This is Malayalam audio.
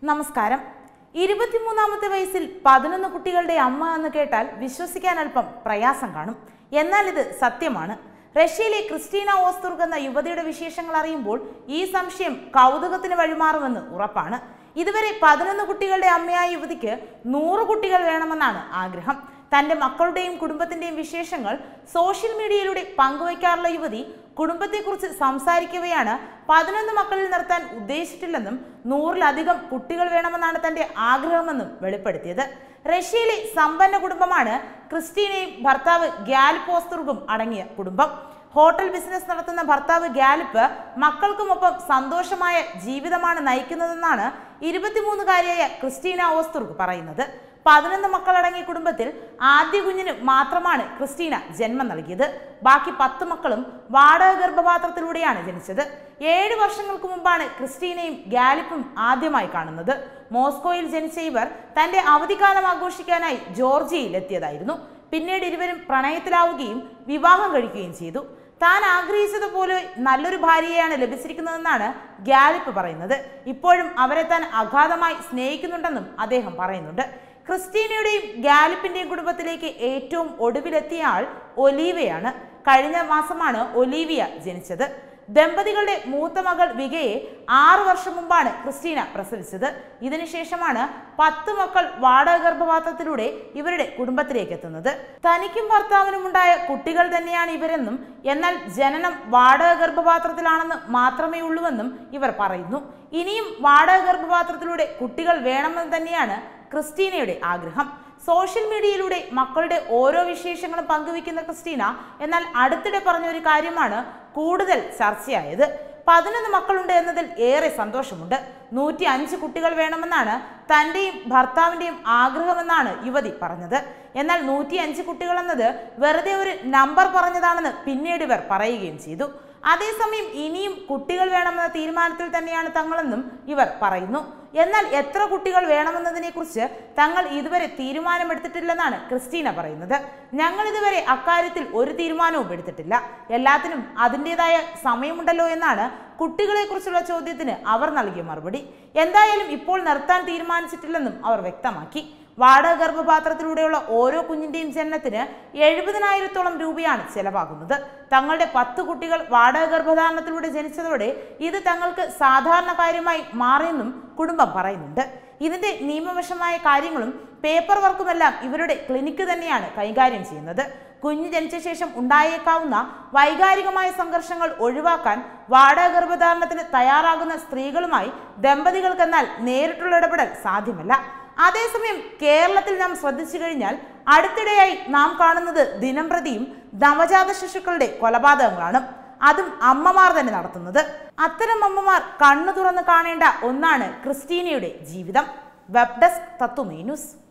നമസ്കാരം ഇരുപത്തിമൂന്നാമത്തെ വയസ്സിൽ പതിനൊന്ന് കുട്ടികളുടെ അമ്മ എന്ന് കേട്ടാൽ വിശ്വസിക്കാൻ അല്പം പ്രയാസം കാണും എന്നാൽ ഇത് സത്യമാണ് റഷ്യയിലെ ക്രിസ്റ്റീന ഓസ്തുർഗ് എന്ന യുവതിയുടെ വിശേഷങ്ങൾ അറിയുമ്പോൾ ഈ സംശയം കൗതുകത്തിന് വഴിമാറുമെന്ന് ഉറപ്പാണ് ഇതുവരെ പതിനൊന്ന് കുട്ടികളുടെ അമ്മയായ യുവതിക്ക് നൂറ് കുട്ടികൾ വേണമെന്നാണ് ആഗ്രഹം തന്റെ മക്കളുടെയും കുടുംബത്തിന്റെയും വിശേഷങ്ങൾ സോഷ്യൽ മീഡിയയിലൂടെ പങ്കുവയ്ക്കാറുള്ള യുവതി കുടുംബത്തെക്കുറിച്ച് സംസാരിക്കവെയാണ് പതിനൊന്ന് മക്കളിൽ നിർത്താൻ ഉദ്ദേശിച്ചിട്ടില്ലെന്നും നൂറിലധികം കുട്ടികൾ വേണമെന്നാണ് തന്റെ ആഗ്രഹമെന്നും വെളിപ്പെടുത്തിയത് റഷ്യയിലെ സമ്പന്ന കുടുംബമാണ് ക്രിസ്റ്റീനയും ഭർത്താവ് ഗ്യാലിപ്പോസ്തുർഗും അടങ്ങിയ കുടുംബം ഹോട്ടൽ ബിസിനസ് നടത്തുന്ന ഭർത്താവ് ഗ്യാലിപ്പ് മക്കൾക്കുമൊപ്പം സന്തോഷമായ ജീവിതമാണ് നയിക്കുന്നതെന്നാണ് ഇരുപത്തിമൂന്നുകാരിയായ ക്രിസ്റ്റീന ഓസ്തുർഗ് പറയുന്നത് പതിനൊന്ന് മക്കളടങ്ങിയ കുടുംബത്തിൽ ആദ്യ കുഞ്ഞിന് മാത്രമാണ് ക്രിസ്റ്റീന ജന്മം നൽകിയത് ബാക്കി പത്ത് മക്കളും വാടക ഗർഭപാത്രത്തിലൂടെയാണ് ജനിച്ചത് ഏഴ് വർഷങ്ങൾക്ക് മുമ്പാണ് ക്രിസ്റ്റീനയും ഗാലിപ്പും ആദ്യമായി കാണുന്നത് മോസ്കോയിൽ ജനിച്ച ഇവർ തന്റെ അവധിക്കാലം ആഘോഷിക്കാനായി ജോർജിയയിൽ എത്തിയതായിരുന്നു പിന്നീട് ഇരുവരും പ്രണയത്തിലാവുകയും വിവാഹം കഴിക്കുകയും ചെയ്തു താൻ ആഗ്രഹിച്ചതുപോലെ നല്ലൊരു ഭാര്യയെയാണ് ലഭിച്ചിരിക്കുന്നതെന്നാണ് ഗ്യാലിപ്പ് പറയുന്നത് ഇപ്പോഴും അവരെ താൻ അഗാധമായി സ്നേഹിക്കുന്നുണ്ടെന്നും അദ്ദേഹം പറയുന്നുണ്ട് ക്രിസ്റ്റീനയുടെയും ഗാലിപ്പിന്റെയും കുടുംബത്തിലേക്ക് ഏറ്റവും ഒടുവിലെത്തിയ ആൾ ഒലീവയാണ് കഴിഞ്ഞ മാസമാണ് ഒലീവിയ ജനിച്ചത് ദമ്പതികളുടെ മൂത്ത മകൾ വികയെ ആറു വർഷം മുമ്പാണ് ക്രിസ്റ്റീന പ്രസവിച്ചത് ഇതിനുശേഷമാണ് പത്ത് മക്കൾ വാടക ഗർഭപാത്രത്തിലൂടെ ഇവരുടെ കുടുംബത്തിലേക്ക് എത്തുന്നത് തനിക്കും ഭർത്താവിനും ഉണ്ടായ കുട്ടികൾ തന്നെയാണ് ഇവരെന്നും എന്നാൽ ജനനം വാടക ഗർഭപാത്രത്തിലാണെന്ന് മാത്രമേ ഉള്ളൂവെന്നും ഇവർ പറയുന്നു ഇനിയും വാടക ഗർഭപാത്രത്തിലൂടെ കുട്ടികൾ വേണമെന്ന് തന്നെയാണ് ക്രിസ്റ്റീനയുടെ ആഗ്രഹം സോഷ്യൽ മീഡിയയിലൂടെ മക്കളുടെ ഓരോ വിശേഷങ്ങളും പങ്കുവയ്ക്കുന്ന ക്രിസ്റ്റീന എന്നാൽ അടുത്തിടെ പറഞ്ഞ ഒരു കാര്യമാണ് കൂടുതൽ ചർച്ചയായത് പതിനൊന്ന് മക്കളുണ്ട് എന്നതിൽ ഏറെ സന്തോഷമുണ്ട് നൂറ്റി അഞ്ച് കുട്ടികൾ വേണമെന്നാണ് തൻ്റെയും ഭർത്താവിൻ്റെയും ആഗ്രഹമെന്നാണ് യുവതി പറഞ്ഞത് എന്നാൽ നൂറ്റി അഞ്ച് കുട്ടികൾ എന്നത് വെറുതെ ഒരു നമ്പർ പറഞ്ഞതാണെന്ന് പിന്നീട് ഇവർ പറയുകയും ചെയ്തു അതേസമയം ഇനിയും കുട്ടികൾ വേണമെന്ന തീരുമാനത്തിൽ തന്നെയാണ് തങ്ങളെന്നും ഇവർ പറയുന്നു എന്നാൽ എത്ര കുട്ടികൾ വേണമെന്നതിനെക്കുറിച്ച് തങ്ങൾ ഇതുവരെ തീരുമാനമെടുത്തിട്ടില്ലെന്നാണ് ക്രിസ്റ്റീന പറയുന്നത് ഞങ്ങൾ ഇതുവരെ അക്കാര്യത്തിൽ ഒരു തീരുമാനവും എടുത്തിട്ടില്ല എല്ലാത്തിനും അതിൻ്റെതായ സമയമുണ്ടല്ലോ എന്നാണ് കുട്ടികളെക്കുറിച്ചുള്ള ചോദ്യത്തിന് അവർ നൽകിയ മറുപടി എന്തായാലും ഇപ്പോൾ നിർത്താൻ തീരുമാനിച്ചിട്ടില്ലെന്നും അവർ വ്യക്തമാക്കി വാടക ഗർഭപാത്രത്തിലൂടെയുള്ള ഓരോ കുഞ്ഞിന്റെയും ജനനത്തിന് എഴുപതിനായിരത്തോളം രൂപയാണ് ചെലവാകുന്നത് തങ്ങളുടെ പത്ത് കുട്ടികൾ വാടക ഗർഭധാരണത്തിലൂടെ ജനിച്ചതോടെ ഇത് തങ്ങൾക്ക് സാധാരണ കാര്യമായി മാറിയെന്നും കുടുംബം പറയുന്നുണ്ട് ഇതിന്റെ നിയമവശമായ കാര്യങ്ങളും പേപ്പർ വർക്കുമെല്ലാം ഇവരുടെ ക്ലിനിക്ക് തന്നെയാണ് കൈകാര്യം ചെയ്യുന്നത് കുഞ്ഞ് ജനിച്ച ശേഷം ഉണ്ടായേക്കാവുന്ന വൈകാരികമായ സംഘർഷങ്ങൾ ഒഴിവാക്കാൻ വാടക ഗർഭധാരണത്തിന് തയ്യാറാകുന്ന സ്ത്രീകളുമായി ദമ്പതികൾക്കെന്നാൽ നേരിട്ടുള്ള ഇടപെടൽ സാധ്യമല്ല അതേസമയം കേരളത്തിൽ നാം ശ്രദ്ധിച്ചു കഴിഞ്ഞാൽ അടുത്തിടെയായി നാം കാണുന്നത് ദിനം പ്രതിയും നവജാത ശിശുക്കളുടെ കൊലപാതകങ്ങളാണ് അതും അമ്മമാർ തന്നെ നടത്തുന്നത് അത്തരം അമ്മമാർ കണ്ണു തുറന്ന് കാണേണ്ട ഒന്നാണ് ക്രിസ്റ്റീനയുടെ ജീവിതം വെബ് ഡെസ്ക് തത്വമേ ന്യൂസ്